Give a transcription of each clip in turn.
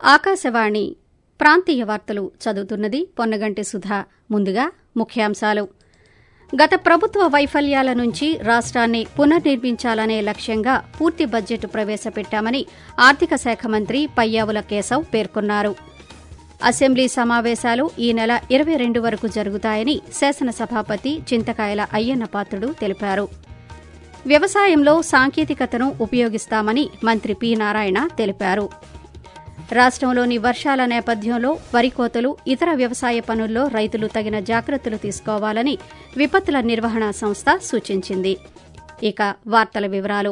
ఆకాశవాణి ప్రాంతీయ వార్తలు చదువుతున్నది పొన్నగంటి సుధా ముందుగా ముఖ్యాంశాలు గత ప్రభుత్వ వైఫల్యాల నుంచి రాష్ట్రాన్ని పునర్నిర్మించాలనే లక్ష్యంగా పూర్తి బడ్జెట్ ప్రవేశపెట్టామని ఆర్థిక శాఖ మంత్రి పయ్యావుల కేశవ్ పేర్కొన్నారు అసెంబ్లీ సమావేశాలు ఈ నెల ఇరవై రెండు వరకు జరుగుతాయని శాసనసభాపతి చింతకాయల అయ్యన్నపాత్రుడు తెలిపారు వ్యవసాయంలో సాంకేతికతను ఉపయోగిస్తామని మంత్రి పి నారాయణ తెలిపారు రాష్టంలోని వర్షాల నేపథ్యంలో వరి కోతలు ఇతర వ్యవసాయ పనుల్లో రైతులు తగిన జాగ్రత్తలు తీసుకోవాలని విపత్తుల నిర్వహణ సంస్థ సూచించింది ఇక వార్తల వివరాలు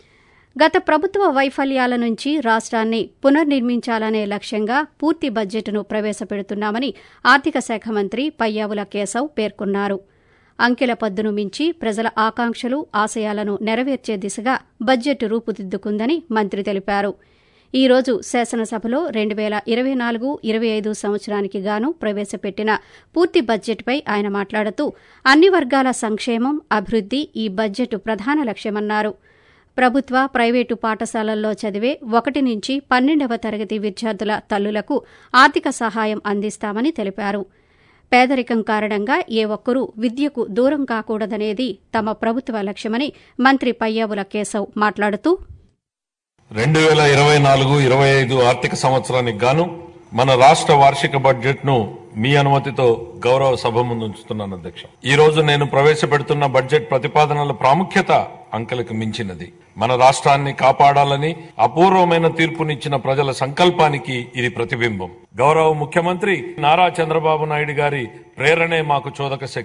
గత ప్రభుత్వ వైఫల్యాల నుంచి రాష్ట్రాన్ని పునర్నిర్మించాలనే లక్ష్యంగా పూర్తి బడ్జెట్ను ప్రవేశపెడుతున్నామని ఆర్థిక శాఖ మంత్రి పయ్యావుల కేశవ్ పేర్కొన్నారు అంకెల పద్దును మించి ప్రజల ఆకాంక్షలు ఆశయాలను నెరవేర్చే దిశగా బడ్జెట్ రూపుదిద్దుకుందని మంత్రి తెలిపారు ఈ రోజు శాసనసభలో రెండు వేల ఇరవై నాలుగు ఇరవై ఐదు సంవత్సరానికి గాను ప్రవేశపెట్టిన పూర్తి బడ్జెట్పై ఆయన మాట్లాడుతూ అన్ని వర్గాల సంక్షేమం అభివృద్ది ఈ బడ్జెట్ ప్రధాన లక్ష్యమన్నారు ప్రభుత్వ ప్రైవేటు పాఠశాలల్లో చదివే ఒకటి నుంచి పన్నెండవ తరగతి విద్యార్థుల తల్లులకు ఆర్థిక సహాయం అందిస్తామని తెలిపారు పేదరికం కారణంగా ఏ ఒక్కరూ విద్యకు దూరం కాకూడదనేది తమ ప్రభుత్వ లక్ష్యమని మంత్రి పయ్యావుల కేశవ్ మాట్లాడుతూ రెండు వేల ఇరవై నాలుగు ఇరవై ఐదు ఆర్థిక సంవత్సరానికి గాను మన రాష్ట్ర వార్షిక బడ్జెట్ ను మీ అనుమతితో గౌరవ సభ ముందు ఉంచుతున్నాను అధ్యక్ష ఈ రోజు నేను ప్రవేశపెడుతున్న బడ్జెట్ ప్రతిపాదనల ప్రాముఖ్యత అంకెలకు మించినది మన రాష్ట్రాన్ని కాపాడాలని అపూర్వమైన తీర్పునిచ్చిన ప్రజల సంకల్పానికి ఇది ప్రతిబింబం గౌరవ ముఖ్యమంత్రి నారా చంద్రబాబు నాయుడు గారి ప్రేరణే మాకు చోదక శక్తి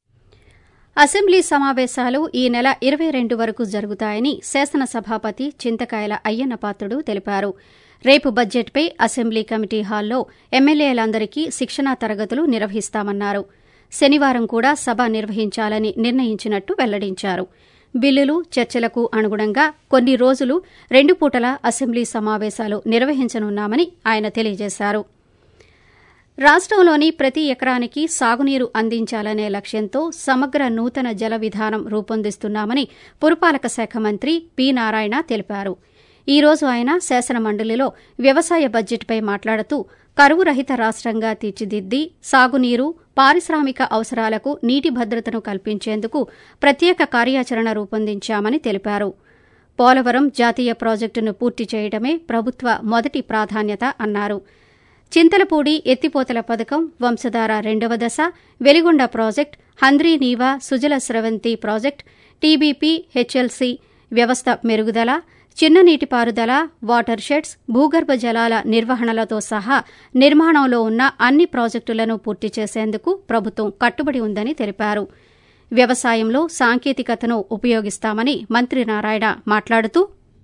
అసెంబ్లీ సమావేశాలు ఈ నెల ఇరవై రెండు వరకు జరుగుతాయని శాసనసభాపతి చింతకాయల అయ్యన్నపాత్రుడు తెలిపారు రేపు బడ్జెట్పై అసెంబ్లీ కమిటీ హాల్లో ఎమ్మెల్యేలందరికీ శిక్షణా తరగతులు నిర్వహిస్తామన్నారు శనివారం కూడా సభ నిర్వహించాలని నిర్ణయించినట్టు వెల్లడించారు బిల్లులు చర్చలకు అనుగుణంగా కొన్ని రోజులు రెండు పూటల అసెంబ్లీ సమావేశాలు నిర్వహించనున్నామని ఆయన తెలియజేశారు రాష్టంలోని ప్రతి ఎకరానికి సాగునీరు అందించాలనే లక్ష్యంతో సమగ్ర నూతన జల విధానం రూపొందిస్తున్నామని పురపాలక శాఖ మంత్రి పి నారాయణ తెలిపారు ఈ రోజు ఆయన శాసనమండలిలో వ్యవసాయ బడ్జెట్పై మాట్లాడుతూ కరువు రహిత రాష్టంగా తీర్చిదిద్ది సాగునీరు పారిశ్రామిక అవసరాలకు నీటి భద్రతను కల్పించేందుకు ప్రత్యేక కార్యాచరణ రూపొందించామని తెలిపారు పోలవరం జాతీయ ప్రాజెక్టును పూర్తి చేయడమే ప్రభుత్వ మొదటి ప్రాధాన్యత అన్నారు చింతలపూడి ఎత్తిపోతల పథకం వంశధార రెండవ దశ Veligonda project Handri Neeva Sujala Sravanthi project TBP HLC వ్యవస్థ మెరుగుదల చిన్న నీటిపారుదల వాటర్ షెడ్స్ భూగర్భ జలాల నిర్వహణలతో సహా నిర్మాణంలో ఉన్న అన్ని ప్రాజెక్టులను పూర్తి చేసేందుకు ప్రభుత్వం కట్టుబడి ఉందని తెలిపారు వ్యవసాయంలో సాంకేతికతను ఉపయోగిస్తామని మంత్రి నారాయణ మాట్లాడుతూ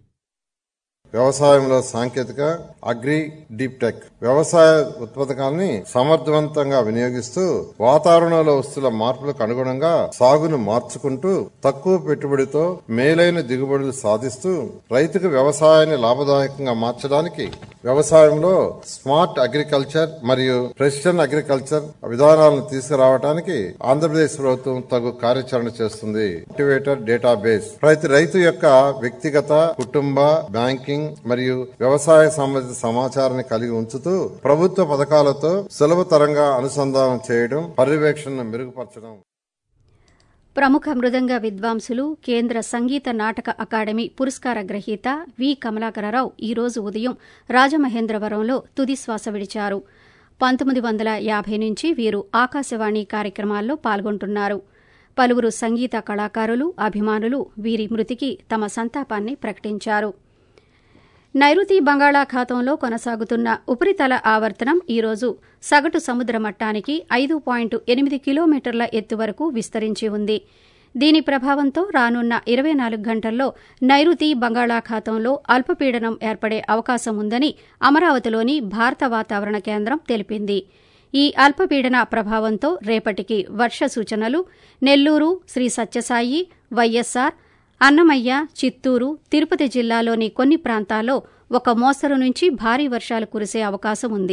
వ్యవసాయంలో సాంకేతిక అగ్రి డీప్ టెక్ వ్యవసాయ ఉత్పాదకాలని సమర్థవంతంగా వినియోగిస్తూ వాతావరణంలో వస్తున్న మార్పులకు అనుగుణంగా సాగును మార్చుకుంటూ తక్కువ పెట్టుబడితో మేలైన దిగుబడులు సాధిస్తూ రైతుకు వ్యవసాయాన్ని లాభదాయకంగా మార్చడానికి వ్యవసాయంలో స్మార్ట్ అగ్రికల్చర్ మరియు ప్రెసిషన్ అగ్రికల్చర్ విధానాలను తీసుకురావడానికి ఆంధ్రప్రదేశ్ ప్రభుత్వం తగు కార్యాచరణ చేస్తుంది యాక్టివేటర్ డేటాబేస్ ప్రతి రైతు యొక్క వ్యక్తిగత కుటుంబ బ్యాంకింగ్ మరియు వ్యవసాయ సంబంధిత సమాచారాన్ని కలిగి ఉంచుతూ ప్రభుత్వ పథకాలతో సులభతరంగా అనుసంధానం చేయడం పర్యవేక్షణను మెరుగుపరచడం ప్రముఖ మృదంగ విద్వాంసులు కేంద్ర సంగీత నాటక అకాడమీ పురస్కార గ్రహీత వి కమలాకరరావు ఈ రోజు ఉదయం రాజమహేంద్రవరంలో తుది శ్వాస విడిచారు పంతొమ్మిది వందల యాభై నుంచి వీరు ఆకాశవాణి కార్యక్రమాల్లో పాల్గొంటున్నారు పలువురు సంగీత కళాకారులు అభిమానులు వీరి మృతికి తమ సంతాపాన్ని ప్రకటించారు నైరుతి బంగాళాఖాతంలో కొనసాగుతున్న ఉపరితల ఆవర్తనం ఈరోజు సగటు సముద్ర మట్టానికి ఐదు పాయింట్ ఎనిమిది కిలోమీటర్ల ఎత్తు వరకు విస్తరించి ఉంది దీని ప్రభావంతో రానున్న ఇరవై నాలుగు గంటల్లో నైరుతి బంగాళాఖాతంలో అల్పపీడనం ఏర్పడే అవకాశం ఉందని అమరావతిలోని భారత వాతావరణ కేంద్రం తెలిపింది ఈ అల్పపీడన ప్రభావంతో రేపటికి వర్ష సూచనలు నెల్లూరు శ్రీ సత్యసాయి వైఎస్సార్ అన్నమయ్య చిత్తూరు తిరుపతి జిల్లాలోని కొన్ని ప్రాంతాల్లో ఒక మోస్తరు నుంచి భారీ వర్షాలు కురిసే అవకాశం ఉంది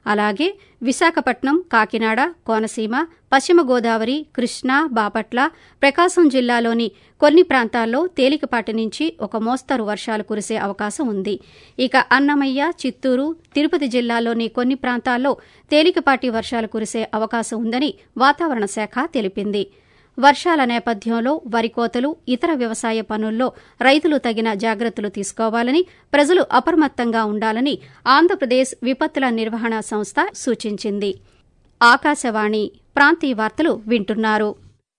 అలాగే విశాఖపట్నం కాకినాడ కోనసీమ పశ్చిమ గోదావరి కృష్ణా బాపట్ల ప్రకాశం జిల్లాలోని కొన్ని ప్రాంతాల్లో తేలికపాటి నుంచి ఒక మోస్తరు వర్షాలు కురిసే అవకాశం ఉంది ఇక అన్నమయ్య చిత్తూరు తిరుపతి జిల్లాలోని కొన్ని ప్రాంతాల్లో తేలికపాటి వర్షాలు కురిసే అవకాశం ఉందని వాతావరణ శాఖ తెలిపింది వర్షాల నేపథ్యంలో వరి కోతలు ఇతర వ్యవసాయ పనుల్లో రైతులు తగిన జాగ్రత్తలు తీసుకోవాలని ప్రజలు అప్రమత్తంగా ఉండాలని ఆంధ్రప్రదేశ్ విపత్తుల నిర్వహణ సంస్థ సూచించింది ఆకాశవాణి ప్రాంతీయ వార్తలు వింటున్నారు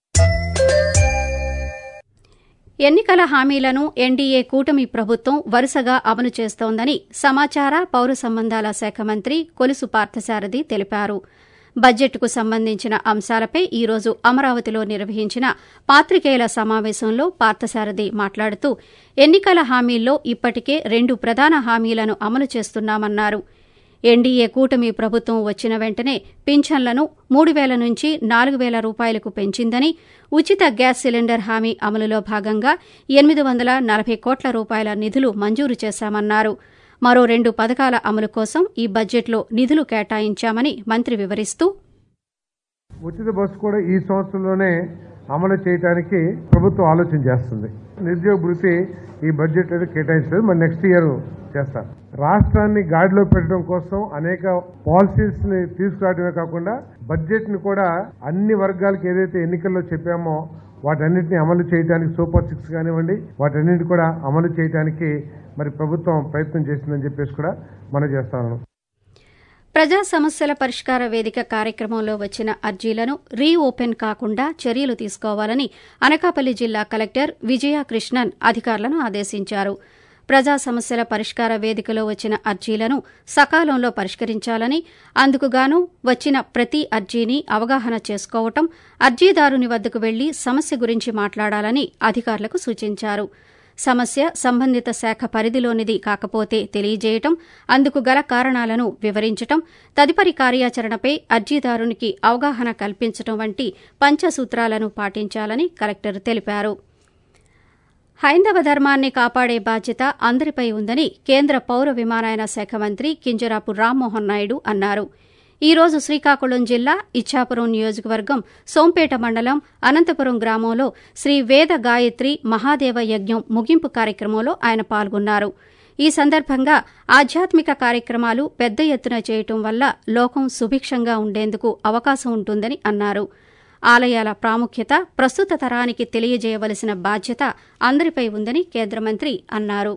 ఎన్నికల హామీలను ఎన్డీఏ కూటమి ప్రభుత్వం వరుసగా అమలు చేస్తోందని సమాచార పౌర సంబంధాల శాఖ మంత్రి కొలుసు పార్థసారథి తెలిపారు బడ్జెట్కు సంబంధించిన అంశాలపై ఈ రోజు అమరావతిలో నిర్వహించిన పాత్రికేయుల సమావేశంలో పార్థసారథి మాట్లాడుతూ ఎన్నికల హామీల్లో ఇప్పటికే రెండు ప్రధాన హామీలను అమలు చేస్తున్నామన్నారు ఎన్డీఏ కూటమి ప్రభుత్వం వచ్చిన వెంటనే పింఛన్లను మూడు వేల నుంచి నాలుగు వేల రూపాయలకు పెంచిందని ఉచిత గ్యాస్ సిలిండర్ హామీ అమలులో భాగంగా ఎనిమిది వందల నలభై కోట్ల రూపాయల నిధులు మంజూరు చేశామన్నారు మరో రెండు పథకాల అమలు కోసం ఈ బడ్జెట్లో నిధులు కేటాయించామని మంత్రి వివరిస్తూ ఉచిత బస్సు కూడా ఈ సంవత్సరంలోనే అమలు చేయడానికి ప్రభుత్వం ఆలోచన చేస్తుంది నిరుద్యోగ భృతి ఈ బడ్జెట్ అయితే కేటాయించలేదు మరి నెక్స్ట్ ఇయర్ చేస్తారు రాష్ట్రాన్ని గాడిలో పెట్టడం కోసం అనేక పాలసీస్ ని తీసుకురావడమే కాకుండా బడ్జెట్ ని కూడా అన్ని వర్గాలకు ఏదైతే ఎన్నికల్లో చెప్పామో వాటన్నిటిని అమలు చేయడానికి సూపర్ సిక్స్ కానివ్వండి వాటన్నిటి కూడా అమలు చేయడానికి మరి ప్రభుత్వం ప్రయత్నం చేసిందని చెప్పేసి కూడా మనం చేస్తాను ప్రజా సమస్యల పరిష్కార వేదిక కార్యక్రమంలో వచ్చిన అర్జీలను రీ ఓపెన్ కాకుండా చర్యలు తీసుకోవాలని అనకాపల్లి జిల్లా కలెక్టర్ విజయ కృష్ణన్ అధికారులను ఆదేశించారు ప్రజా సమస్యల పరిష్కార వేదికలో వచ్చిన అర్జీలను సకాలంలో పరిష్కరించాలని అందుకుగాను వచ్చిన ప్రతి అర్జీని అవగాహన చేసుకోవటం అర్జీదారుని వద్దకు వెళ్లి సమస్య గురించి మాట్లాడాలని అధికారులకు సూచించారు సమస్య సంబంధిత శాఖ పరిధిలోనిది కాకపోతే తెలియజేయటం అందుకు గల కారణాలను వివరించటం తదుపరి కార్యాచరణపై అర్జీదారునికి అవగాహన కల్పించటం వంటి పంచసూత్రాలను పాటించాలని కలెక్టర్ తెలిపారు హైందవ ధర్మాన్ని కాపాడే బాధ్యత అందరిపై ఉందని కేంద్ర పౌర విమానయాన శాఖ మంత్రి కింజరాపు రామ్మోహన్ నాయుడు అన్నారు ఈ రోజు శ్రీకాకుళం జిల్లా ఇచ్చాపురం నియోజకవర్గం సోంపేట మండలం అనంతపురం గ్రామంలో శ్రీ వేద గాయత్రి మహాదేవ యజ్ఞం ముగింపు కార్యక్రమంలో ఆయన పాల్గొన్నారు ఈ సందర్భంగా ఆధ్యాత్మిక కార్యక్రమాలు పెద్ద ఎత్తున చేయటం వల్ల లోకం సుభిక్షంగా ఉండేందుకు అవకాశం ఉంటుందని అన్నారు ఆలయాల ప్రాముఖ్యత ప్రస్తుత తరానికి తెలియజేయవలసిన బాధ్యత అందరిపై ఉందని కేంద్ర మంత్రి అన్నారు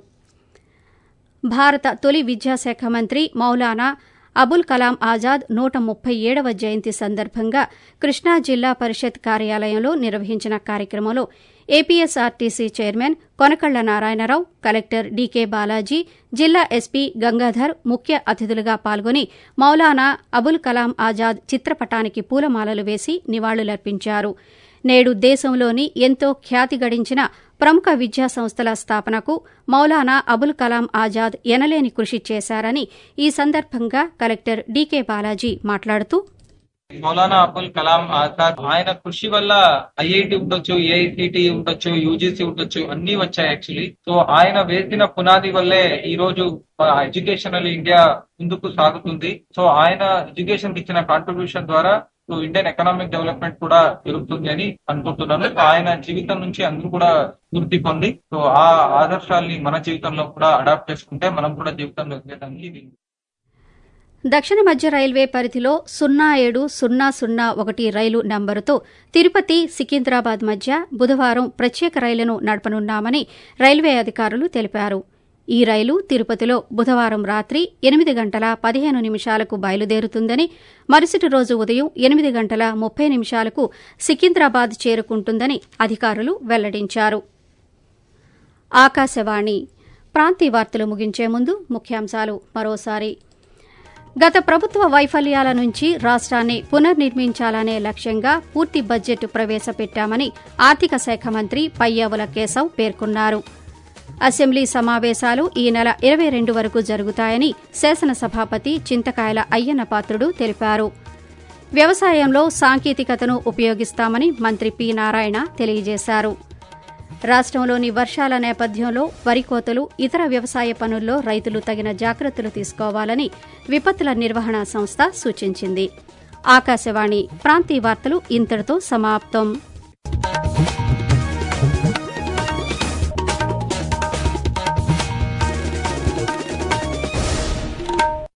భారత తొలి విద్యాశాఖ మంత్రి మౌలానా అబుల్ కలాం ఆజాద్ నూట ముప్పై ఏడవ జయంతి సందర్భంగా కృష్ణా జిల్లా పరిషత్ కార్యాలయంలో నిర్వహించిన కార్యక్రమంలో APSRTC chairman Konakalla Narayana Rao collector DK Balaji జిల్లా ఎస్పీ గంగాధర్ ముఖ్య అతిథులుగా పాల్గొని మౌలానా అబుల్ కలాం ఆజాద్ చిత్రపటానికి పూలమాలలు వేసి నివాళులర్పించారు నేడు దేశంలోని ఎంతో ఖ్యాతి గడించిన ప్రముఖ విద్యా సంస్థల స్థాపనకు మౌలానా అబుల్ కలాం ఆజాద్ ఎనలేని కృషి చేశారని ఈ సందర్భంగా కలెక్టర్ డీకే బాలాజీ మాట్లాడుతూ మౌలానా అబుల్ కలాం ఆజాద్ ఆయన కృషి వల్ల ఐఐటి ఉండొచ్చు ఏఐటిటి ఉండొచ్చు యూజీసీ ఉండొచ్చు అన్ని వచ్చాయి యాక్చువల్లీ సో ఆయన వేసిన పునాది వల్లే ఈ రోజు ఎడ్యుకేషనల్ ఇండియా ముందుకు సాగుతుంది సో ఆయన ఎడ్యుకేషన్ ఇచ్చిన కాంట్రిబ్యూషన్ ద్వారా సో ఇండియన్ ఎకనామిక్ డెవలప్మెంట్ కూడా జరుగుతుంది అని అనుకుంటున్నాను సో ఆయన జీవితం నుంచి అందరూ కూడా స్ఫూర్తి పొంది సో ఆ ఆదర్శాల్ని మన జీవితంలో కూడా అడాప్ట్ చేసుకుంటే మనం కూడా జీవితంలో ఎదగడానికి ఇది దక్షిణ మధ్య రైల్వే పరిధిలో సున్నా ఏడు సున్నా సున్నా ఒకటి రైలు నంబరుతో తిరుపతి సికింద్రాబాద్ మధ్య బుధవారం ప్రత్యేక రైలును నడపనున్నామని రైల్వే అధికారులు తెలిపారు ఈ రైలు తిరుపతిలో బుధవారం రాత్రి ఎనిమిది గంటల పదిహేను నిమిషాలకు బయలుదేరుతుందని మరుసటి రోజు ఉదయం ఎనిమిది గంటల ముప్పై నిమిషాలకు సికింద్రాబాద్ చేరుకుంటుందని అధికారులు వెల్లడించారు ఆకాశవాణి ప్రాంతీయ వార్తలు ముగించే ముందు ముఖ్యాంశాలు మరోసారి గత ప్రభుత్వ వైఫల్యాల నుంచి రాష్ట్రాన్ని పునర్నిర్మించాలనే లక్ష్యంగా పూర్తి బడ్జెట్ ప్రవేశపెట్టామని ఆర్థిక శాఖ మంత్రి పయ్యావుల కేశవ్ పేర్కొన్నారు అసెంబ్లీ సమావేశాలు ఈ నెల ఇరవై రెండు వరకు జరుగుతాయని శాసనసభాపతి చింతకాయల అయ్యన్న పాత్రుడు తెలిపారు వ్యవసాయంలో సాంకేతికతను ఉపయోగిస్తామని మంత్రి పి నారాయణ తెలియజేశారు రాష్టంలోని వర్షాల నేపథ్యంలో వరి కోతలు ఇతర వ్యవసాయ పనుల్లో రైతులు తగిన జాగ్రత్తలు తీసుకోవాలని విపత్తుల నిర్వహణ సంస్థ సూచించింది ఆకాశవాణి ప్రాంతీయ వార్తలు ఇంతటితో సమాప్తం